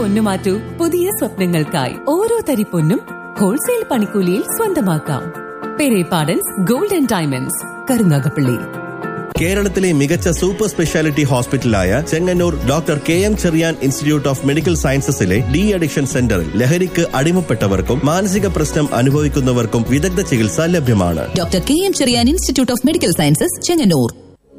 പൊന്നു മാറ്റൂ പുതിയ സ്വപ്നങ്ങൾക്കായി ഓരോ തരി പൊന്നും ഹോൾസെയിൽ പണിക്കൂലിയിൽ സ്വന്തമാക്കാം Perepadans gold and diamonds Karunagappally കേരളത്തിലെ മികച്ച സൂപ്പർ സ്പെഷ്യാലിറ്റി ഹോസ്പിറ്റലായ Chengannur doctor K M Cherian institute of medical സയൻസസിലെ ഡി അഡിക്ഷൻ സെന്ററിൽ ലഹരിക്ക് അടിമപ്പെട്ടവർക്കും മാനസിക പ്രശ്നം അനുഭവിക്കുന്നവർക്കും വിദഗ്ധ ചികിത്സ ലഭ്യമാണ് doctor K M Cherian institute of medical sciences Chengannur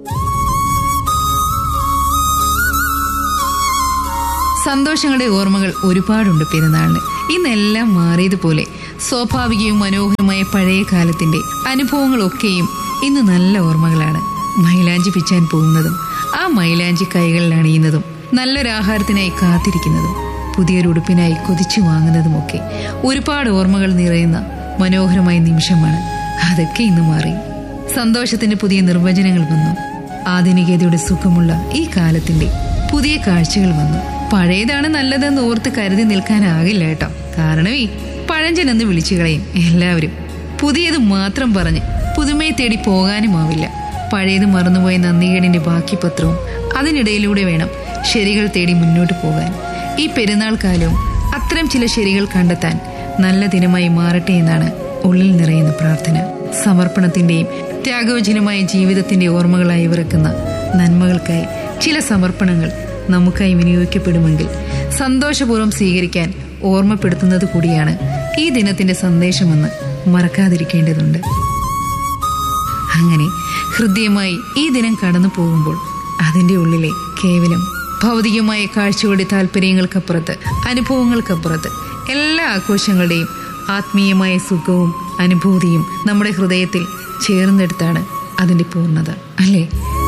സന്തോഷങ്ങളുടെ ഓർമ്മകൾ ഒരുപാടുണ്ട് പെരുന്നാളിന് ഇന്നെല്ലാം മാറിയതുപോലെ സ്വാഭാവികവും മനോഹരമായ പഴയ കാലത്തിന്റെ അനുഭവങ്ങളൊക്കെയും ഇന്ന് നല്ല ഓർമ്മകളാണ് മൈലാഞ്ചി പിച്ചാൻ പോകുന്നതും ആ മൈലാഞ്ചി കൈകളിൽ അണിയുന്നതും നല്ലൊരാഹാരത്തിനായി കാത്തിരിക്കുന്നതും പുതിയൊരു ഉടുപ്പിനായി കൊതിച്ചു വാങ്ങുന്നതുമൊക്കെ ഒരുപാട് ഓർമ്മകൾ നിറയുന്ന മനോഹരമായ നിമിഷമാണ് അതൊക്കെ ഇന്ന് മാറി സന്തോഷത്തിന് പുതിയ നിർവചനങ്ങൾ വന്നു ആധുനികതയുടെ സുഖമുള്ള ഈ കാലത്തിന്റെ പുതിയ കാഴ്ചകൾ വന്നു പഴയതാണ് നല്ലതെന്ന് ഓർത്ത് കരുതി നിൽക്കാനാകില്ല കേട്ടോ കാരണമേ പഴഞ്ചനെന്ന് വിളിച്ചു കളയും എല്ലാവരും പുതിയത് മാത്രം പറഞ്ഞ് പുതുമയെ തേടി പോകാനുമാവില്ല പഴയത് മറന്നുപോയ നന്ദികേടിന്റെ ബാക്കി പത്രവും അതിനിടയിലൂടെ വേണം ശരികൾ തേടി മുന്നോട്ട് പോകാൻ ഈ പെരുന്നാൾ കാലവും അത്തരം ചില ശരികൾ കണ്ടെത്താൻ നല്ല ദിനമായി മാറട്ടെ എന്നാണ് ഉള്ളിൽ നിറയുന്ന പ്രാർത്ഥന സമർപ്പണത്തിന്റെയും ത്യാഗോജനമായ ജീവിതത്തിന്റെ ഓർമ്മകളായി വിറക്കുന്ന നന്മകൾക്കായി ചില സമർപ്പണങ്ങൾ നമുക്കായി വിനിയോഗിക്കപ്പെടുമെങ്കിൽ സന്തോഷപൂർവ്വം സ്വീകരിക്കാൻ ഓർമ്മപ്പെടുത്തുന്നത് കൂടിയാണ് ഈ ദിനത്തിന്റെ സന്ദേശമെന്ന് മറക്കാതിരിക്കേണ്ടതുണ്ട് അങ്ങനെ ഹൃദ്യമായി ഈ ദിനം കടന്നു പോകുമ്പോൾ അതിന്റെ ഉള്ളിലെ കേവലം ഭൗതികമായ കാഴ്ചകളുടെ താല്പര്യങ്ങൾക്കപ്പുറത്ത് അനുഭവങ്ങൾക്കപ്പുറത്ത് എല്ലാ ആഘോഷങ്ങളുടെയും ആത്മീയമായ സുഖവും അനുഭൂതിയും നമ്മുടെ ഹൃദയത്തിൽ ചേർന്നെടുത്താണ് അതിന്റെ പൂർണ്ണത അല്ലേ